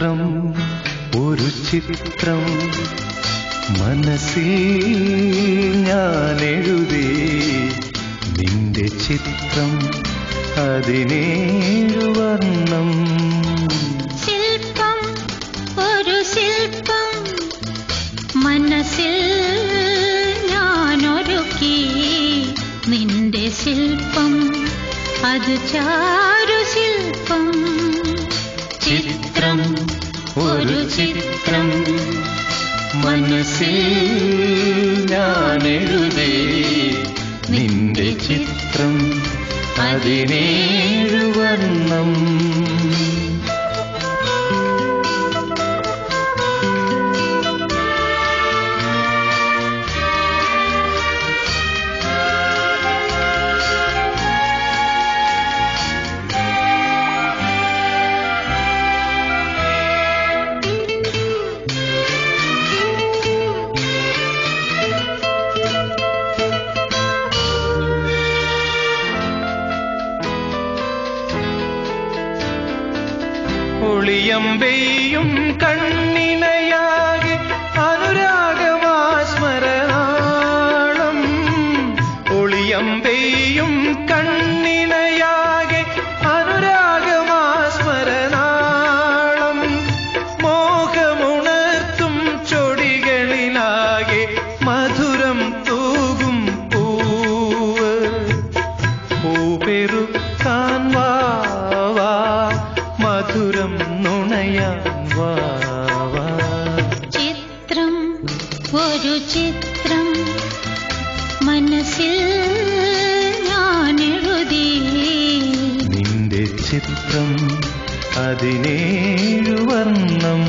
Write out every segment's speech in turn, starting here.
ചിത്രം ഒരു ചിത്രം മനസ്സിൽ ഞാൻ എഴുതി നിന്റെ ചിത്രം അതിനേഴു വർണ്ണം ശില്പം ഒരു ശില്പം മനസ്സിൽ ഞാനൊരുക്കി നിന്റെ ശില്പം അത് ചാരു ശില്പം ചിത്രം ഒരു ചിത്രം മനസ്സിൽ ഞാൻ എഴുതി നിന്റെ ചിത്രം അതിനേഴു വർണ്ണം ഒളിയമ്പെയ്യും കണ്ണിണയാകെ അനുരാഗമാസ്മരണം ഒളിയമ്പെയ്യും കണ്ണിണയാകെ അനുരാഗമാസ്മരണാളം മോഹമുണർത്തും ചൊടികളിലാകെ മധുരം തൂകും പൂവ് പൂപെറുക്കാൻ വാ വാ മധുരം നുണയാൻ വാ വാ ചിത്രം ഒരു ചിത്രം മനസ്സിൽ ഞാനെഴുതി നിന്റെ ചിത്രം അതിനേഴു വർണ്ണം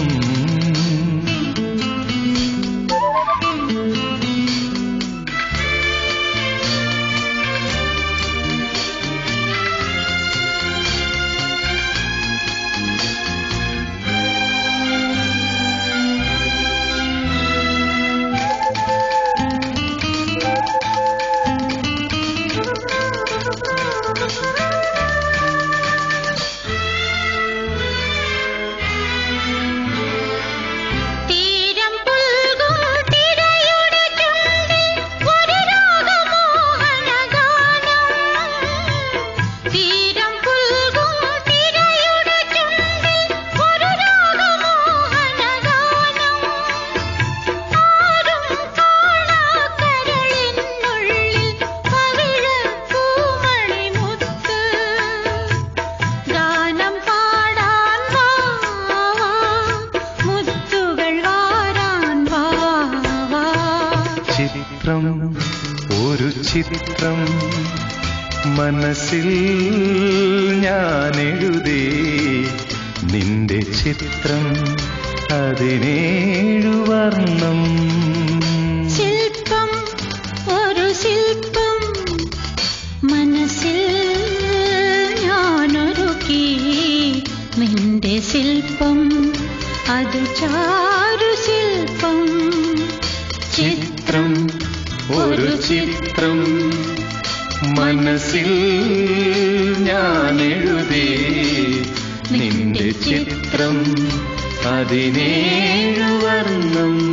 തീരം പുൽകും തിരയുടെ ചുണ്ടിൽ ഒരു രാഗമോഹനഗാനം. തീരം പുൽകും തിരയുടെ ചുണ്ടിൽ ഒരു രാഗമോഹനഗാനം. ആരും കാണാക്കരളിനുള്ളിൽ പവിഴപ്പൂമണിമുത്ത്. ഗാനം പാടാൻ വാ വാ, മുത്തുകൾ വാരാൻ വാ വാ. ചിത്രം ഒരു ചിത്രം മനസ്സിൽ ഞാൻ എഴുതി നിന്റെ ചിത്രം അതിനേഴു വർണ്ണം ശില്പം ഒരു ശില്പം മനസ്സിൽ ഞാനൊരുക്കി നിന്റെ ശില്പം അത് ചാരു ശില്പം ചിത്രം ഒരു ചിത്രം മനസ്സിൽ ഞാൻ എഴുതി നിന്റെ ചിത്രം അതിനേഴു വർണ്ണം